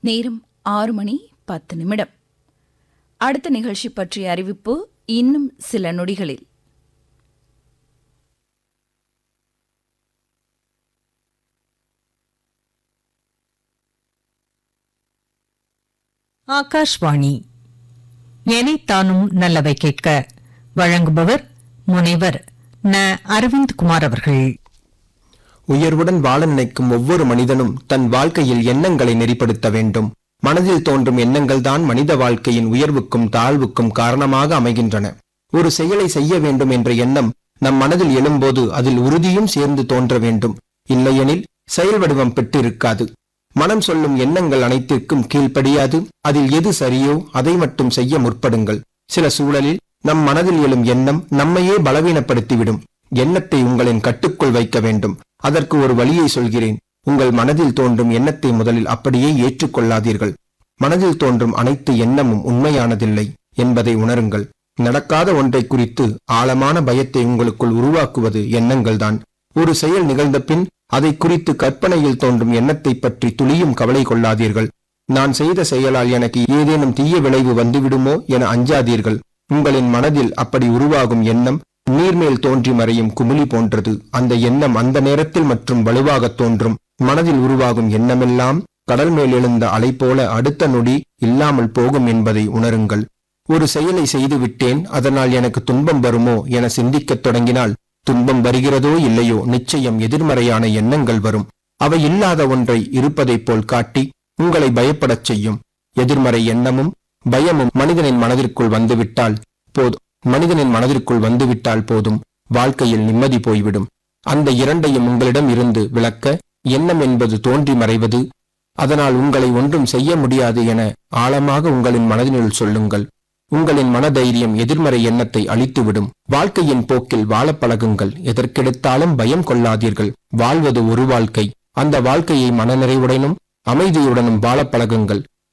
நேரம் ஆறு மணி பத்து நிமிடம் அடுத்த நிகழ்ச்சி பற்றிய அறிவிப்பு இன்னும் சில நொடிகளில் ஆகாஷ்வாணி எனைத்தானும் நல்லவை கேட்க வழங்குபவர் முனைவர் ந அரவிந்த் குமார் அவர்கள் உயர்வுடன் வாழ நினைக்கும் ஒவ்வொரு மனிதனும் தன் வாழ்க்கையில் எண்ணங்களை நெறிப்படுத்த வேண்டும் மனதில் தோன்றும் எண்ணங்கள்தான் மனித வாழ்க்கையின் உயர்வுக்கும் தாழ்வுக்கும் காரணமாக அமைகின்றன ஒரு செயலை செய்ய வேண்டும் என்ற எண்ணம் நம் மனதில் எழும்போது அதில் உறுதியும் சேர்ந்து தோன்ற வேண்டும் இல்லையெனில் செயல் வடிவம் பெற்றிருக்காது மனம் சொல்லும் எண்ணங்கள் அனைத்திற்கும் கீழ்ப்படியாது அதில் எது சரியோ அதை மட்டும் செய்ய முற்படுங்கள் சில சூழலில் நம் மனதில் எழும் எண்ணம் நம்மையே பலவீனப்படுத்திவிடும் எண்ணத்தை உங்களின் கட்டுக்குள் வைக்க வேண்டும் அதற்கு ஒரு வழியை சொல்கிறேன் உங்கள் மனதில் தோன்றும் எண்ணத்தை முதலில் அப்படியே ஏற்றுக்கொள்ளாதீர்கள் மனதில் தோன்றும் அனைத்து எண்ணமும் உண்மையானதில்லை என்பதை உணருங்கள் நடக்காத ஒன்றை குறித்து ஆழமான பயத்தை உங்களுக்குள் உருவாக்குவது எண்ணங்கள்தான் ஒரு செயல் நிகழ்ந்த பின் அதை குறித்து கற்பனையில் தோன்றும் எண்ணத்தை பற்றி துளியும் கவலை கொள்ளாதீர்கள் நான் செய்த செயலால் எனக்கு ஏதேனும் தீய விளைவு வந்துவிடுமோ என அஞ்சாதீர்கள் உங்களின் மனதில் அப்படி உருவாகும் எண்ணம் நீர்மேல் தோன்றி மறையும் குமிழி போன்றது அந்த எண்ணம் அந்த நேரத்தில் மற்றும் வலுவாகத் தோன்றும் மனதில் உருவாகும் எண்ணமெல்லாம் கடல் மேல் எழுந்த அலை போல அடுத்த நொடி இல்லாமல் போகும் என்பதை உணருங்கள் ஒரு செயலை செய்து விட்டேன் அதனால் எனக்கு துன்பம் வருமோ என சிந்திக்கத் தொடங்கினால் துன்பம் வருகிறதோ இல்லையோ நிச்சயம் எதிர்மறையான எண்ணங்கள் வரும் அவை இல்லாத ஒன்றை இருப்பதைப் போல் காட்டி உங்களை பயப்படச் செய்யும் எதிர்மறை எண்ணமும் பயமும் மனிதனின் மனதிற்குள் வந்துவிட்டால் போதும் மனிதனின் மனதிற்குள் வந்துவிட்டால் போதும் வாழ்க்கையில் நிம்மதி போய்விடும் அந்த இரண்டையும் உங்களிடம் இருந்து விளக்க எண்ணம் என்பது தோன்றி மறைவது அதனால் உங்களை ஒன்றும் செய்ய முடியாது என ஆழமாக உங்களின் மனதினுள் சொல்லுங்கள் உங்களின் மனதைரியம் எதிர்மறை எண்ணத்தை அழித்துவிடும் வாழ்க்கையின் போக்கில் வாழப் பழகுங்கள் எதற்கெடுத்தாலும் பயம் கொள்ளாதீர்கள் வாழ்வது ஒரு வாழ்க்கை அந்த வாழ்க்கையை மனநிறைவுடனும் அமைதியுடனும் வாழப் பழகுங்கள்